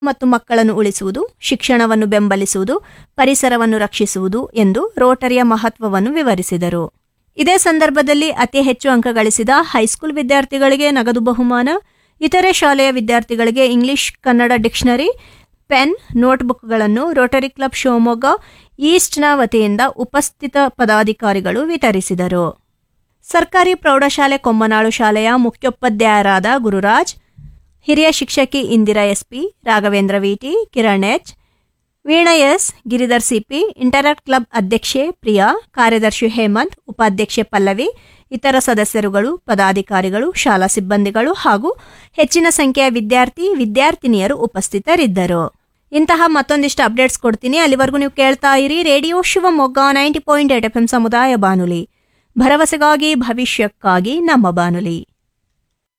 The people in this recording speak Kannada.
ಮತ್ತು ಮಕ್ಕಳನ್ನು ಉಳಿಸುವುದು ಶಿಕ್ಷಣವನ್ನು ಬೆಂಬಲಿಸುವುದು ಪರಿಸರವನ್ನು ರಕ್ಷಿಸುವುದು ಎಂದು ರೋಟರಿಯ ಮಹತ್ವವನ್ನು ವಿವರಿಸಿದರು ಇದೇ ಸಂದರ್ಭದಲ್ಲಿ ಅತಿ ಹೆಚ್ಚು ಅಂಕ ಗಳಿಸಿದ ಹೈಸ್ಕೂಲ್ ವಿದ್ಯಾರ್ಥಿಗಳಿಗೆ ನಗದು ಬಹುಮಾನ ಇತರೆ ಶಾಲೆಯ ವಿದ್ಯಾರ್ಥಿಗಳಿಗೆ ಇಂಗ್ಲಿಷ್ ಕನ್ನಡ ಡಿಕ್ಷನರಿ ಪೆನ್ ನೋಟ್ಬುಕ್ಗಳನ್ನು ರೋಟರಿ ಕ್ಲಬ್ ಶಿವಮೊಗ್ಗ ಈಸ್ಟ್ನ ವತಿಯಿಂದ ಉಪಸ್ಥಿತ ಪದಾಧಿಕಾರಿಗಳು ವಿತರಿಸಿದರು ಸರ್ಕಾರಿ ಪ್ರೌಢಶಾಲೆ ಕೊಮ್ಮನಾಳು ಶಾಲೆಯ ಮುಖ್ಯೋಪಾಧ್ಯಾಯರಾದ ಗುರುರಾಜ್ ಹಿರಿಯ ಶಿಕ್ಷಕಿ Indira SP Raghavendra VT Kiran H Veena S Giridhar CP interact club ಅಧ್ಯಕ್ಷೆ ಪ್ರಿಯಾ ಕಾರ್ಯದರ್ಶಿ ಹೇಮಂತ್ ಉಪಾಧ್ಯಕ್ಷೆ ಪಲ್ಲವಿ ಇತರ ಸದಸ್ಯರುಗಳು ಪದಾಧಿಕಾರಿಗಳು ಶಾಲಾ ಸಿಬ್ಬಂದಿಗಳು ಹಾಗೂ ಹೆಚ್ಚಿನ ಸಂಖ್ಯೆಯ ವಿದ್ಯಾರ್ಥಿ ವಿದ್ಯಾರ್ಥಿನಿಯರು ಉಪಸ್ಥಿತರಿದ್ದರು ಇಂತಹ ಮತ್ತೊಂದಿಷ್ಟು ಅಪ್ಡೇಟ್ಸ್ ಕೊಡ್ತೀನಿ ಅಲ್ಲಿವರೆಗೂ ನೀವು ಕೇಳ್ತಾ ಇರಿ radio Shivamogga ninety point eight F M ಸಮುದಾಯ ಬಾನುಲಿ ಭರವಸೆಗಾಗಿ ಭವಿಷ್ಯಕ್ಕಾಗಿ ನಮ್ಮ ಬಾನುಲಿ